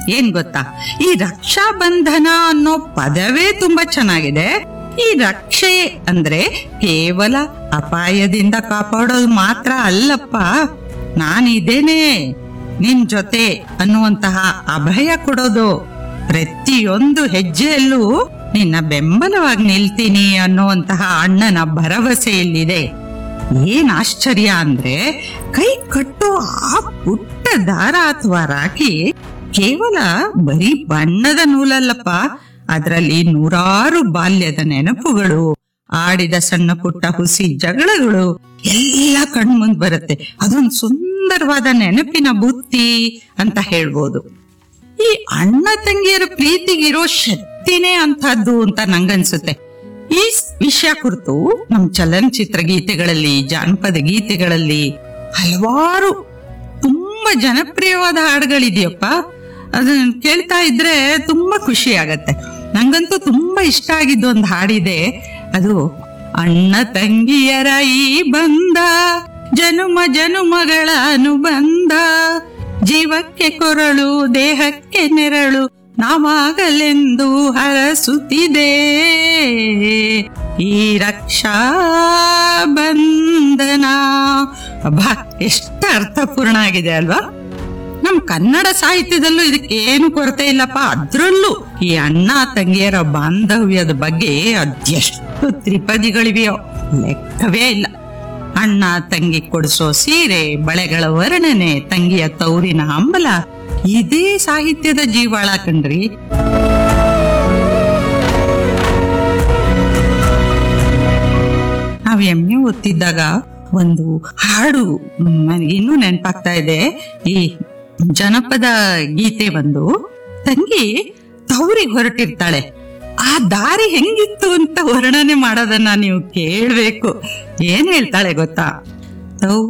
ಏನ್ ಗೊತ್ತಾ ಈ ರಕ್ಷಾ ಬಂಧನ ಅನ್ನೋ ಪದವೇ ತುಂಬಾ ಚೆನ್ನಾಗಿದೆ ಈ ರಕ್ಷೆ ಅಂದ್ರೆ ಕೇವಲ ಅಪಾಯದಿಂದ ಕಾಪಾಡೋದು ಮಾತ್ರ ಅಲ್ಲಪ್ಪ ನಾನಿದ್ದೇನೆ ನಿನ್ ಜೊತೆ ಅನ್ನುವಂತಹ ಅಭಯ ಕೊಡೋದು ಪ್ರತಿಯೊಂದು ಹೆಜ್ಜೆಯಲ್ಲೂ ನಿನ್ನ ಬೆಂಬಲವಾಗಿ ನಿಲ್ತೀನಿ ಅನ್ನುವಂತಹ ಅಣ್ಣನ ಭರವಸೆ ಇಲ್ಲಿದೆ ಏನ್ ಆಶ್ಚರ್ಯ ಅಂದ್ರೆ ಕೈ ಕಟ್ಟೋ ಆ ಪುಟ್ಟ ದಾರ ಅಥವಾ ರಾಖಿ ಕೇವಲ ಬರೀ ಬಣ್ಣದ ನೂಲಲ್ಲಪ್ಪ ಅದರಲ್ಲಿ ನೂರಾರು ಬಾಲ್ಯದ ನೆನಪುಗಳು ಆಡಿದ ಸಣ್ಣ ಪುಟ್ಟ ಹುಸಿ ಜಗಳಗಳು ಎಲ್ಲ ಕಣ್ಮುಂದ್ ಬರುತ್ತೆ ಅದೊಂದು ಸುಂದರವಾದ ನೆನಪಿನ ಬುತ್ತಿ ಅಂತ ಹೇಳ್ಬೋದು ಈ ಅಣ್ಣ ತಂಗಿಯರ ಪ್ರೀತಿಗಿರೋ ಶಕ್ತಿನೇ ಅಂತಹದ್ದು ಅಂತ ನಂಗನ್ಸುತ್ತೆ ಈ ವಿಷಯ ಕುರಿತು ನಮ್ ಚಲನಚಿತ್ರ ಗೀತೆಗಳಲ್ಲಿ ಜಾನಪದ ಗೀತೆಗಳಲ್ಲಿ ಹಲವಾರು ತುಂಬಾ ಜನಪ್ರಿಯವಾದ ಹಾಡುಗಳಿದೆಯಪ್ಪ ಅದನ್ನ ಕೇಳ್ತಾ ಇದ್ರೆ ತುಂಬಾ ಖುಷಿ ಆಗತ್ತೆ ನಂಗಂತೂ ತುಂಬಾ ಇಷ್ಟ ಆಗಿದ್ದು ಒಂದು ಹಾಡಿದೆ ಅದು ಅಣ್ಣ ತಂಗಿಯರ ಈ ಬಂದ ಜನುಮ ಜನುಮಗಳ ಅನುಬಂಧ ಜೀವಕ್ಕೆ ಕೊರಳು ದೇಹಕ್ಕೆ ನೆರಳು ನಾವಾಗಲೆಂದು ಹರಸುತ್ತಿದೆ ಈ ರಕ್ಷಾ ಬಂಧನ ಅಬ್ಬಾ ಎಷ್ಟು ಅರ್ಥಪೂರ್ಣ ಆಗಿದೆ ಅಲ್ವಾ ನಮ್ ಕನ್ನಡ ಸಾಹಿತ್ಯದಲ್ಲೂ ಇದಕ್ಕೆ ಏನು ಕೊರತೆ ಇಲ್ಲಪ್ಪ ಅದ್ರಲ್ಲೂ ಈ ಅಣ್ಣ ತಂಗಿಯರ ಬಾಂಧವ್ಯದ ಬಗ್ಗೆ ಅದೆಷ್ಟು ತ್ರಿಪದಿಗಳಿವೆಯೋ ಲೆಕ್ಕವೇ ಇಲ್ಲ ಅಣ್ಣ ತಂಗಿ ಕೊಡಿಸೋ ಸೀರೆ ಬಳೆಗಳ ವರ್ಣನೆ ತಂಗಿಯ ತೌರಿನ ಹಂಬಲ ಇದೇ ಸಾಹಿತ್ಯದ ಜೀವಾಳ ಕಣ್ರಿ ನಾವ್ ಎಮ್ಮೆ ಓದ್ತಿದ್ದಾಗ ಒಂದು ಹಾಡು ನನಗೆ ಇನ್ನೂ ನೆನಪಾಗ್ತಾ ಇದೆ ಈ ಜನಪದ ಗೀತೆ ಒಂದು ತಂಗಿ ತವರಿಗೆ ಹೊರಟಿರ್ತಾಳೆ ಆ ದಾರಿ ಹೆಂಗಿತ್ತು ಅಂತ ವರ್ಣನೆ ಮಾಡೋದನ್ನ ನೀವು ಕೇಳ್ಬೇಕು ಏನ್ ಹೇಳ್ತಾಳೆ ಗೊತ್ತಾ ತವ್ವ